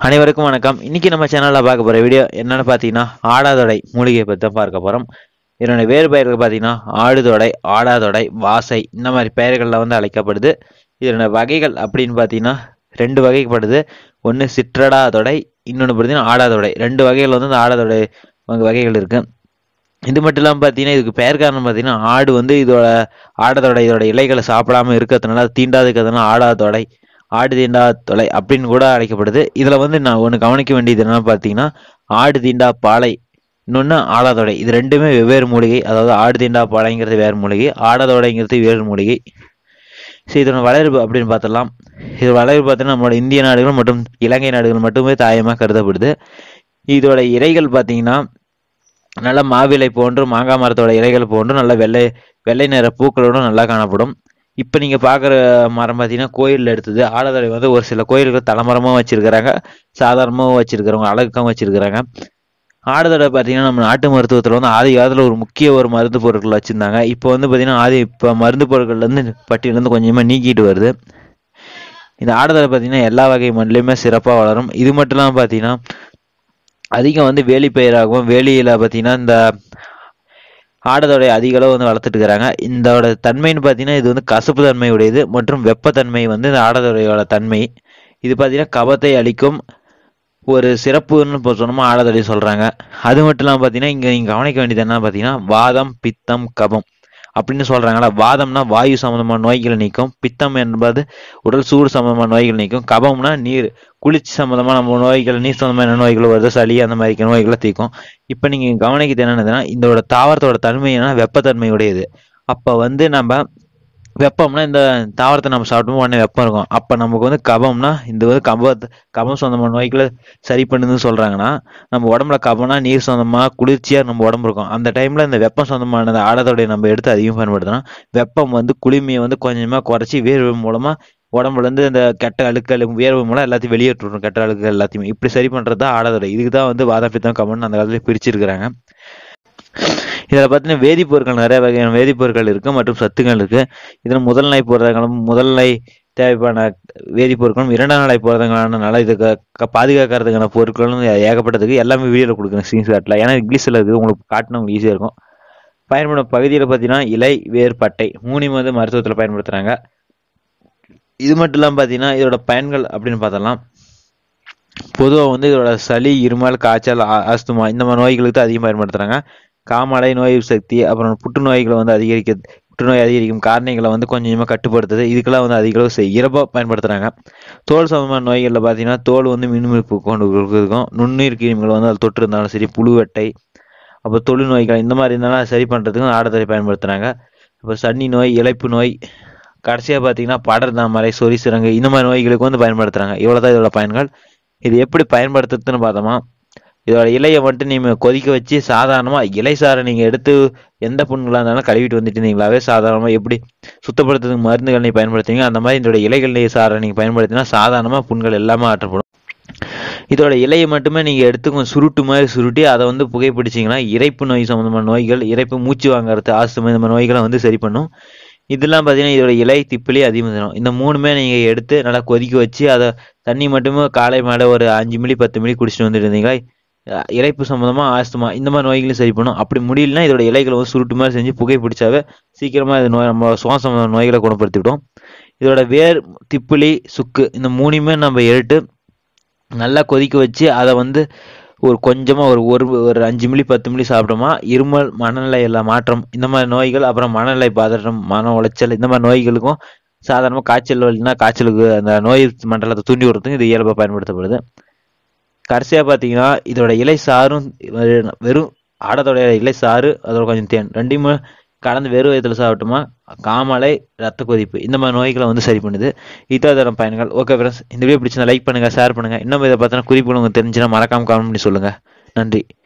அனைவருக்கும் வணக்கம் இன்னைக்கு நம்ம சேனல்ல பார்க்க போற வீடியோ என்னன்னு பார்த்தீங்கன்னா ஆடாதொடை மூலிகையை பற்றி தான் பார்க்க போறோம் இதனுடைய வேறு பெயர்கள் பார்த்தீங்கன்னா ஆடுதொடை ஆடாதொடை வாசை இந்த மாதிரி பெயர்களில் வந்து அழைக்கப்படுது இதனுடைய வகைகள் அப்படின்னு பார்த்தீங்கன்னா ரெண்டு வகைப்படுது ஒன்று சிற்றடாதொடை இன்னொன்று பார்த்தீங்கன்னா ஆடாதொடை ரெண்டு வகைகள் வந்து இந்த ஆடாதொடை வகை- வகைகள் இருக்கு இது மட்டும் இல்லாமல் பார்த்தீங்கன்னா இதுக்கு பெயர் காரணம் பார்த்தீங்கன்னா ஆடு வந்து இதோட ஆடதொடை இதோட இலைகளை சாப்பிடாம இருக்கிறதுனால அது தீண்டாது இருக்கிறதுனால ஆடாதொடை ஆடு தீண்டா தொலை அப்படின்னு கூட அழைக்கப்படுது இதில் வந்து நான் ஒன்று கவனிக்க வேண்டியது என்னன்னு பார்த்தீங்கன்னா ஆடு தீண்டா பாலை இன்னொன்று ஆடாதொடை இது ரெண்டுமே வெவ்வேறு மூலிகை அதாவது ஆடு தீண்டா பாலைங்கிறது வேறு மூலிகை ஆடாதொடைங்கிறது வேறு மூலிகை சரி இதோட வளர்ப்பு அப்படின்னு பார்த்தலாம் இது வளர்ப்பு பார்த்தீங்கன்னா நம்மளோட இந்திய நாடுகள் மற்றும் இலங்கை நாடுகள் மட்டுமே தாயமாக கருதப்படுது இதோட இலைகள் பார்த்தீங்கன்னா நல்ல மாவிலை போன்று மாங்காய் மரத்தோட இலைகள் போன்று நல்ல வெள்ளை வெள்ளை நிற பூக்களோடும் நல்லா காணப்படும் இப்போ நீங்கள் பார்க்குற மரம் பார்த்தீங்கன்னா கோயிலில் எடுத்தது ஆலதடை வந்து ஒரு சில கோயில்கள் தலைமரமாக வச்சிருக்கிறாங்க சாதாரணமாகவும் வச்சிருக்கிறவங்க அழகுக்காகவும் வச்சிருக்கிறாங்க ஆடுதடை பார்த்தீங்கன்னா நம்ம நாட்டு மருத்துவத்தில் வந்து ஆதி காலத்தில் ஒரு முக்கிய ஒரு மருந்து பொருட்கள் வச்சுருந்தாங்க இப்போ வந்து பார்த்தீங்கன்னா ஆதி இப்போ மருந்து பொருட்கள்லேருந்து பட்டியலேருந்து கொஞ்சமாக நீக்கிட்டு வருது இந்த ஆடுதடை பார்த்தீங்கன்னா எல்லா வகை மண்ணிலையுமே சிறப்பாக வளரும் இது மட்டும் இல்லாமல் பார்த்தீங்கன்னா அதிகம் வந்து வேலி பயிராகவும் வேலியில் பார்த்தீங்கன்னா இந்த ஆடதோடைய அதிக அளவு வந்து வளர்த்துட்டு இருக்கிறாங்க இதோட தன்மைன்னு பார்த்தீங்கன்னா இது வந்து கசப்பு தன்மை உடையது மற்றும் வெப்பத்தன்மை வந்து இந்த ஆடதோடையோட தன்மை இது பார்த்தீங்கன்னா கபத்தை அளிக்கும் ஒரு சிறப்புன்னு இப்போ சொன்னோமா ஆடதொடை சொல்கிறாங்க அது மட்டும் இல்லாமல் பார்த்தீங்கன்னா இங்கே நீங்கள் கவனிக்க வேண்டியது என்ன பார்த்தீங்கன்னா வாதம் பித்தம் கபம் அப்படின்னு சொல்கிறாங்களா வாதம்னா வாயு சம்மந்தமான நோய்களை நீக்கும் பித்தம் என்பது உடல் சூடு சம்மந்தமான நோய்கள் நீக்கும் கபம்னா நீர் குளிர்ச்சி சம்மந்தமாக நம்ம நோய்கள் நீர் சம்மந்தமான நோய்கள் வருது சளி அந்த மாதிரி நோய்களை தீர்க்கும் இப்போ நீங்கள் கவனிக்கிறது என்னதுன்னா இதோட தாவரத்தோட தன்மை என்னன்னா வெப்பத்தன்மை உடையது அப்போ வந்து நம்ம வெப்பம்னா இந்த தாவரத்தை நம்ம சாப்பிட்டோம் உடனே வெப்பம் இருக்கும் அப்போ நமக்கு வந்து கபம்னா இந்த வந்து கப கபம் சொந்தமான நோய்களை சரி பண்ணுதுன்னு சொல்கிறாங்கன்னா நம்ம உடம்புல கபம்னா நீர் சொந்தமாக குளிர்ச்சியாக நம்ம உடம்பு இருக்கும் அந்த டைமில் இந்த வெப்பம் சொந்தமான அந்த ஆடத்தோடைய நம்ம எடுத்து அதிகம் பயன்படுத்தினா வெப்பம் வந்து குளுமையை வந்து கொஞ்சமாக குறைச்சி வேர்வை மூலமாக உடம்புல இருந்து இந்த கெட்ட அழுக்கள் வேர்வை மூலம் எல்லாத்தையும் வெளியேற்றுறோம் கெட்ட அழுக்குகள் எல்லாத்தையுமே இப்படி சரி பண்ணுறது தான் ஆடத்தோடை இதுக்கு தான் வந்து வாதப்பித்தம் கபம்னு அந்த காலத்துல பிரிச்சிருக்கிறாங்க இதில் பார்த்தீங்கன்னா வேதிப்பொருட்கள் நிறைய வகையான வேதிப்பொருட்கள் இருக்கு மற்றும் சத்துக்கள் இருக்கு இதில் முதல் நிலை புரதங்களும் முதல் நிலை தேவையான வேதிப்பொருட்களும் இரண்டாம் நிலை புரதங்களான நல்லா இதுக்கு க- பாதுகாக்கிறதுக்கான பொருட்களும் ஏகப்பட்டதுக்கு எல்லாமே வீடியோவில் கொடுக்குறேன் ஸ்க்ரீன்ஷாட்டில் ஏன்னா இங்கிலீஷில் இருக்குது உங்களுக்கு காட்டினா உங்களுக்கு ஈஸியாக இருக்கும் பயன்படும் பகுதியில் பார்த்தீங்கன்னா இலை வேர் பட்டை மூணையும் வந்து மருத்துவத்தில் பயன்படுத்துகிறாங்க இது மட்டும் இல்லாமல் பார்த்தீங்கன்னா இதோட பயன்கள் அப்படின்னு பார்த்தலாம் பொதுவாக வந்து இதோட சளி இருமல் காய்ச்சல் ஆ- ஆஸ்துமா இந்த மாதிரி நோய்களுக்கு தான் அதிகம் பயன்படுத்துகிறாங்க காமலை நோய் எதிர்ப்பு சக்தி அப்புறம் புற்றுநோய்களை வந்து அதிகரிக்க புற்றுநோய் அதிகரிக்கும் காரணிகளை வந்து கொஞ்சம் கொஞ்சமாக கட்டுப்படுத்துது இதுக்கெல்லாம் வந்து அதிக அளவு செய் இறப்பாக பயன்படுத்துகிறாங்க தோல் சம்பந்தமான நோய்களில் பார்த்தீங்கன்னா தோல் வந்து மின்மிருப்பு கொண்டு இருக்கும் நுண்ணுயிர் கிருமிகள் வந்து அது தொற்று இருந்தாலும் சரி புழுவெட்டை அப்போ தொழு நோய்கள் இந்த மாதிரி இருந்தாலும் சரி பண்ணுறதுக்கு ஆடத்தரை பயன்படுத்துகிறாங்க இப்போ சன்னி நோய் இளைப்பு நோய் கடைசியாக பார்த்தீங்கன்னா படர் தாமரை சொறி சிரங்கு இந்த மாதிரி நோய்களுக்கு வந்து பயன்படுத்துகிறாங்க இவ்வளோ தான் இதோட பயன்கள் இது எப்படி பயன்படுத்துறதுன்னு பார்த்தோமா இதோட இலையை மட்டும் நீங்கள் கொதிக்க வச்சு சாதாரணமாக இலை சாறை நீங்கள் எடுத்து எந்த புண்களாக இருந்தாலும் கழுவிட்டு வந்துட்டு நீங்களாவே சாதாரணமாக எப்படி சுத்தப்படுத்துறதுக்கு மருந்துகள் நீங்கள் பயன்படுத்துவீங்க அந்த மாதிரி இதோட இலைகள் நீர் சாறை நீங்கள் பயன்படுத்தினா சாதாரணமாக புண்கள் எல்லாமே ஆற்றப்படும் இதோட இலையை மட்டுமே நீங்கள் எடுத்து கொஞ்சம் சுருட்டு மாதிரி சுருட்டி அதை வந்து புகைப்பிடிச்சிங்கன்னா இறைப்பு நோய் சம்மந்தமான நோய்கள் இறைப்பு மூச்சு வாங்குறது ஆஸ்துமா இந்த மாதிரி நோய்களை வந்து சரி பண்ணும் இதெல்லாம் பார்த்தீங்கன்னா இதோட இலை திப்பிலி அதிகம் தரும் இந்த மூணுமே நீங்கள் எடுத்து நல்லா கொதிக்க வச்சு அதை தண்ணி மட்டுமே காலை மேலே ஒரு அஞ்சு மில்லி பத்து மில்லி குடிச்சிட்டு வந்துட்டு இருந்தீங்களா அஹ் இறைப்பு சம்மந்தமாக ஆஸ்துமா இந்த மாதிரி நோய்களையும் சரி பண்ணும் அப்படி முடியலனா இதோட இலைகளை வந்து சுருட்டு மாதிரி செஞ்சு புகை பிடிச்சாவே சீக்கிரமாக இது நோய் நம்ம சுவாச சம்மந்தமான நோய்களை குணப்படுத்திவிடும் இதோட வேர் திப்பிலி சுக்கு இந்த மூணையுமே நம்ம எடுத்து நல்லா கொதிக்க வச்சு அதை வந்து ஒரு கொஞ்சமாக ஒரு ஒரு ஒரு அஞ்சு மில்லி பத்து மில்லி சாப்பிட்டோமா இருமல் மனநிலையில மாற்றம் இந்த மாதிரி நோய்கள் அப்புறம் மனநிலை பதற்றம் மன உளைச்சல் இந்த மாதிரி நோய்களுக்கும் சாதாரணமாக காய்ச்சல் வலினா காய்ச்சலுக்கு அந்த நோய் மண்டலத்தை தூண்டி விடுறதுக்கு இது இயல்பாக பயன்படுத்தப்படுது கடைசியாக பார்த்தீங்கன்னா இதோட இலை சாரும் வெறும் வெறும் ஆடத்தோட இலை சாறு அதோட கொஞ்சம் தேன் ரெண்டையுமே கலந்து வெறும் வயதில் சாப்பிட்டோமா காமலை ரத்த கொதிப்பு இந்த மாதிரி நோய்களை வந்து சரி பண்ணுது இதான் இதோட பயன்கள் ஓகே ஃப்ரெண்ட்ஸ் இந்த வீடியோ பிடிச்சிருந்தா லைக் பண்ணுங்க ஷேர் பண்ணுங்க இன்னும் இதை பார்த்தோன்னா குறிப்புகள் உங்களுக்கு தெரிஞ்சுன்னா மறக்காம கமெண்ட் பண்ணி சொல்லுங்க நன்றி